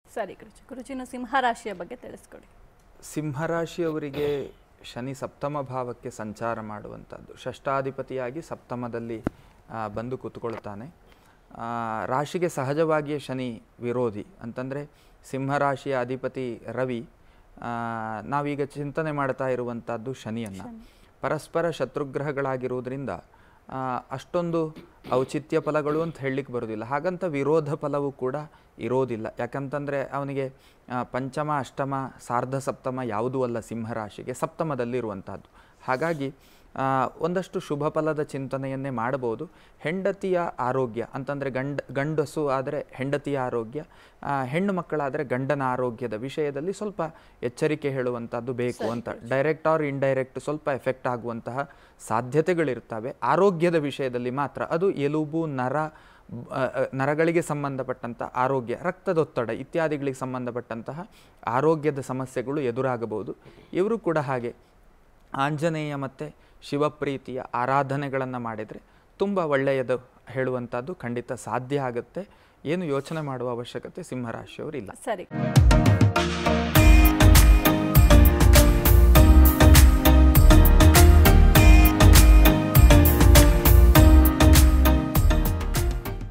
ಸರಿ ಗುರುಜಿ ಗುರುಜಿನ ಸಿಂಹರಾಶಿಯ ಬಗ್ಗೆ ತಿಳಿಸ್ಕೊಡಿ ಸಿಂಹರಾಶಿಯವರಿಗೆ ಶನಿ ಸಪ್ತಮ ಭಾವಕ್ಕೆ ಸಂಚಾರ ಮಾಡುವಂಥದ್ದು ಷಷ್ಟಾಧಿಪತಿಯಾಗಿ ಸಪ್ತಮದಲ್ಲಿ ಆ, ಬಂದು ಕೂತ್ಕೊಳ್ತಾನೆ ಆ, ರಾಶಿಗೆ ಸಹಜವಾಗಿಯೇ ಶನಿ ವಿರೋಧಿ ಅಂತಂದರೆ ಸಿಂಹರಾಶಿಯ ಅಧಿಪತಿ ರವಿ ಆ, ನಾವೀಗ ಚಿಂತನೆ ಮಾಡ್ತಾ ಇರುವಂಥದ್ದು ಶನಿಯನ್ನು ಪರಸ್ಪರ ಶತ್ರುಗ್ರಹಗಳಾಗಿರುವುದರಿಂದ ಆ, ಅಷ್ಟೊಂದು ಔಚಿತ್ಯ ಫಲಗಳು ಅಂತ ಹೇಳಲಿಕ್ಕೆ ಬರೋದಿಲ್ಲ ಹಾಗಂತ ವಿರೋಧ ಫಲವೂ ಕೂಡ ಇರೋದಿಲ್ಲ ಯಾಕಂತಂದರೆ ಅವನಿಗೆ ಆ, ಪಂಚಮ ಅಷ್ಟಮ ಸಾರ್ಧ ಸಪ್ತಮ ಯಾವುದೂ ಅಲ್ಲ ಸಿಂಹರಾಶಿಗೆ ಸಪ್ತಮದಲ್ಲಿರುವಂಥದ್ದು ಹಾಗಾಗಿ ಆ, ಒಂದಷ್ಟು ಶುಭ ಫಲದ ಚಿಂತನೆಯನ್ನೇ ಮಾಡಬಹುದು ಹೆಂಡತಿಯ ಆರೋಗ್ಯ ಅಂತಂದರೆ ಗಂಡ ಗಂಡಸು ಆದರೆ ಹೆಂಡತಿಯ ಆರೋಗ್ಯ ಆ, ಹೆಣ್ಣು ಮಕ್ಕಳಾದರೆ ಗಂಡನ ಆರೋಗ್ಯದ ವಿಷಯದಲ್ಲಿ ಸ್ವಲ್ಪ ಎಚ್ಚರಿಕೆ ಹೇಳುವಂಥದ್ದು ಬೇಕು ಅಂತ ಡೈರೆಕ್ಟ್ ಆರ್ ಇಂಡೈರೆಕ್ಟ್ ಸ್ವಲ್ಪ ಎಫೆಕ್ಟ್ ಆಗುವಂತಹ ಸಾಧ್ಯತೆಗಳಿರ್ತವೆ ಆರೋಗ್ಯದ ವಿಷಯದಲ್ಲಿ ಮಾತ್ರ ಅದು ಎಲುಬು ನರ ಬ- ಆ, ಆ, ನರಗಳಿಗೆ ಸಂಬಂಧಪಟ್ಟಂಥ ಆರೋಗ್ಯ ರಕ್ತದೊತ್ತಡ ಇತ್ಯಾದಿಗಳಿಗೆ ಸಂಬಂಧಪಟ್ಟಂತಹ ಆರೋಗ್ಯದ ಸಮಸ್ಯೆಗಳು ಎದುರಾಗಬಹುದು ಇವರು ಕೂಡ ಹಾಗೆ ಆಂಜನೇಯ ಮತ್ತು ಶಿವಪ್ರೀತಿಯ ಆರಾಧನೆಗಳನ್ನು ಮಾಡಿದರೆ ತುಂಬ ಒಳ್ಳೆಯದು ಹೇಳುವಂಥದ್ದು ಖಂಡಿತ ಸಾಧ್ಯ ಆಗುತ್ತೆ ಏನು ಯೋಚನೆ ಮಾಡುವ ಅವಶ್ಯಕತೆ ಸಿಂಹರಾಶಿಯವರಿಲ್ಲ ಸರಿ